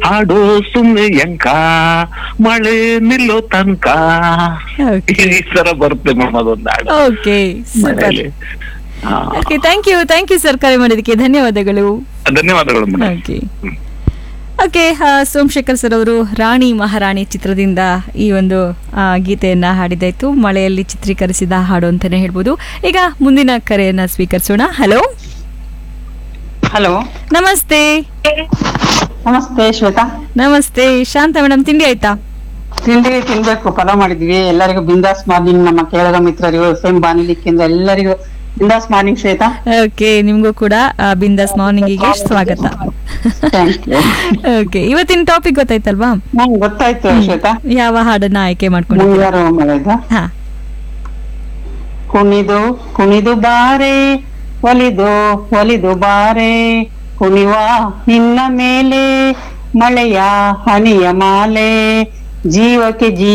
ಹಾಡೋ ಸುಮ್ನೆ ಯಂಕ ಮಳೆ ನಿಲ್ಲೋ ತನಕ Okay. ಈ ತರ ಬರುತ್ತೆ ಮೇಡಮ್ ಅದೊಂದು ಹಾಡು ಓಕೆ ಸೂಪರ್ ಮನೆಯಲ್ಲಿ. ಹಾ. Okay thank you thank you sir ಕರೆ ಮಾಡಿದ್ದಕ್ಕೆ ಧನ್ಯವಾದಗಳು ಧನ್ಯವಾದಗಳು madam okay okay Somashekar sir ಅವರು ರಾಣಿ ಮಹಾರಾಣಿ ಚಿತ್ರದಿಂದ ಈ ಒಂದು ಆ, ಗೀತೆಯನ್ನ ಹಾಡಿದಾಯ್ತು ಮಳೆಯಲ್ಲಿ ಚಿತ್ರೀಕರಿಸಿದ ಹಾಡು ಅಂತಾನೆ ಹೇಳ್ಬೋದು ಈಗ ಮುಂದಿನ ಕರೆಯನ್ನ ಸ್ವೀಕರಿಸೋಣ ಹಲೋ ಹಲೋ ನಮಸ್ತೆ ನಮಸ್ತೆ ಶ್ವೇತಾ ನಮಸ್ತೆ ಶಾಂತ ಮೇಡಮ್ ತಿಂಡಿ ಆಯ್ತಾ ತಿಂಡಿ ತಿನ್ಬೇಕು ಪಲಾವ್ ಮಾಡಿದ್ವಿ ಎಲ್ಲರಿಗೂ ಬಿಂದಾಸ್ ಮಾರ್ನಿಂಗ್ ನಮ್ಮ ಕೇಳಗ ಮಿತ್ರರಿಗೂ ಸೇಮ್ ಬಾನಿಲಿಕ್ಕಿಂದ ಎಲ್ಲರಿಗೂ ಬಿಂದಾಸ್ ಮಾರ್ನಿಂಗ್ ಶ್ವೇತಾ ಓಕೆ ನಿಮಗೂ ಕೂಡ ಆ, ಬಿಂದಾಸ್ ಮಾರ್ನಿಂಗಿಗೆ ಸ್ವಾಗತ ಥ್ಯಾಂಕ್ ಯು ಓಕೆ ಇವತ್ತಿನ ಟಾಪಿಕ್ ಗೊತ್ತಾಯ್ತಲ್ವಾ ನಂಗೆ ಗೊತ್ತಾಯ್ತು ಶ್ವೇತಾ ಯಾವ ಹಾಡನ್ನ ಆಯ್ಕೆ ಮಾಡ್ಕೊಂಡಿದ್ದೀರಾ ಮುಂಗಾರು ಮಳೆದ ಹಾ ಕುಣಿದು ಕುಣಿದು ಬಾರೆ ಒಲಿದು ಒಲಿದು ಬಾರೆ ಕುಣಿವ ನಿನ್ನ ಮೇಲೆ ಮಳೆಯ ಹನಿಯ ಮಾಲೆ ಜೀವಕ್ಕೆ ಜೀವ